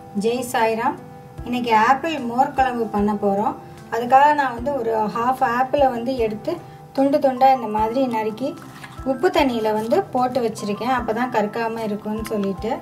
ஜெய் சாய்ராம் இன்னைக்கு ஆப்பிள் மோர் குழம்பு பண்ண போகிறோம் அதுக்காக நான் வந்து ஒரு ஹாஃப் ஆப்பிளை வந்து எடுத்து துண்டு துண்டாக இந்த மாதிரி நறுக்கி உப்பு தண்ணியில் வந்து போட்டு வச்சுருக்கேன் அப்போ தான் கருக்காமல் இருக்கும்னு சொல்லிட்டு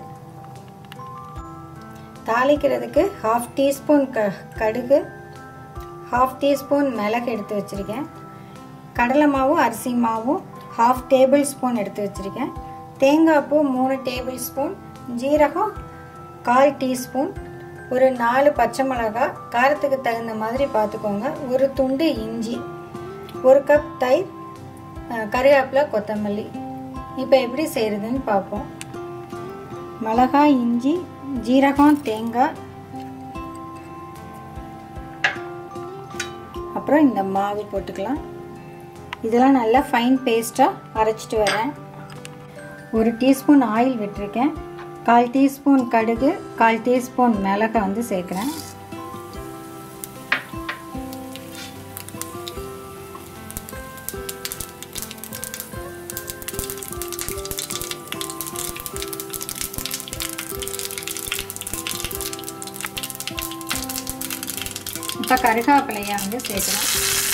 தாளிக்கிறதுக்கு ஹாஃப் டீஸ்பூன் க கடுகு ஹாஃப் டீஸ்பூன் மிளகு எடுத்து வச்சுருக்கேன் கடலை மாவும் அரிசி மாவும் ஹாஃப் டேபிள் ஸ்பூன் எடுத்து வச்சுருக்கேன் தேங்காய் பூ மூணு டேபிள் ஸ்பூன் ஜீரகம் கால் டீஸ்பூன் ஒரு நாலு பச்சை மிளகாய் காரத்துக்கு தகுந்த மாதிரி பார்த்துக்கோங்க ஒரு துண்டு இஞ்சி ஒரு கப் தயிர் கருவேப்பிலை கொத்தமல்லி இப்போ எப்படி செய்கிறதுன்னு பார்ப்போம் மிளகாய் இஞ்சி ஜீரகம் தேங்காய் அப்புறம் இந்த மாவு போட்டுக்கலாம் இதெல்லாம் நல்லா ஃபைன் பேஸ்ட்டாக அரைச்சிட்டு வரேன் ஒரு டீஸ்பூன் ஆயில் விட்டுருக்கேன் கால் டீஸ்பூன் கடுகு கால் டீஸ்பூன் மிளகை வந்து சேர்க்குறேன் இப்போ கருகாப்பிலையை வந்து சேர்க்குறேன்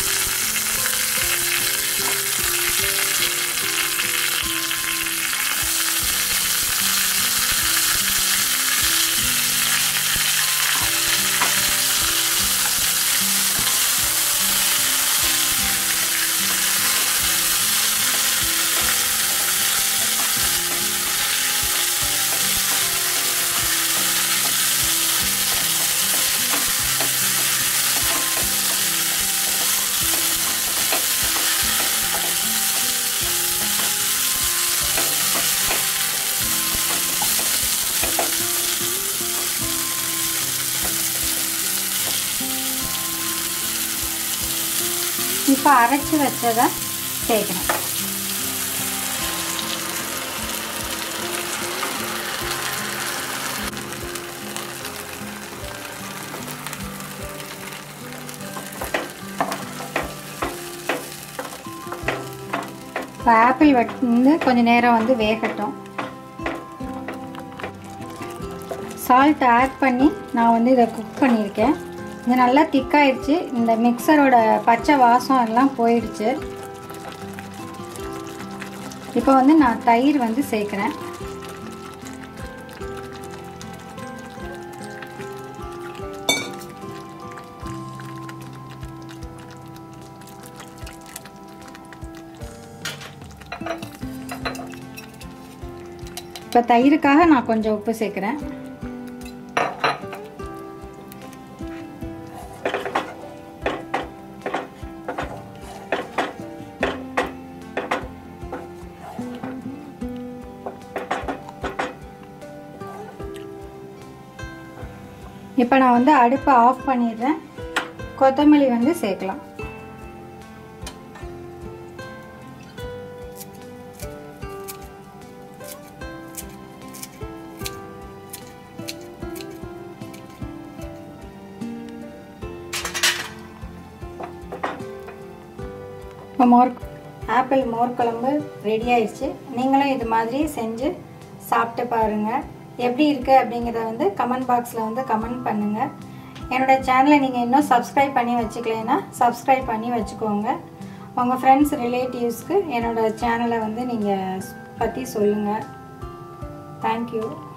இப்போ அரைச்சி வச்சதை சேர்க்கணும் இப்போ ஆப்பிள் வந்து கொஞ்சம் நேரம் வந்து வேகட்டும் சால்ட் ஆட் பண்ணி நான் வந்து இதை குக் பண்ணியிருக்கேன் இது நல்லா திக்காயிடுச்சு இந்த மிக்சரோட பச்சை வாசம் எல்லாம் போயிடுச்சு இப்போ வந்து நான் தயிர் வந்து சேர்க்குறேன் இப்போ தயிருக்காக நான் கொஞ்சம் உப்பு சேர்க்குறேன் இப்போ நான் வந்து அடுப்பை ஆஃப் பண்ணிடுறேன் கொத்தமல்லி வந்து சேர்க்கலாம் இப்போ மோர் ஆப்பிள் மோர் குழம்பு ரெடி ஆயிடுச்சு நீங்களும் இது மாதிரி செஞ்சு சாப்பிட்டு பாருங்கள் எப்படி இருக்குது அப்படிங்கிறத வந்து கமெண்ட் பாக்ஸில் வந்து கமெண்ட் பண்ணுங்கள் என்னோடய சேனலை நீங்கள் இன்னும் சப்ஸ்கிரைப் பண்ணி வச்சுக்கலைன்னா சப்ஸ்கிரைப் பண்ணி வச்சுக்கோங்க உங்கள் ஃப்ரெண்ட்ஸ் ரிலேட்டிவ்ஸ்க்கு என்னோடய சேனலை வந்து நீங்கள் பற்றி சொல்லுங்கள் தேங்க்யூ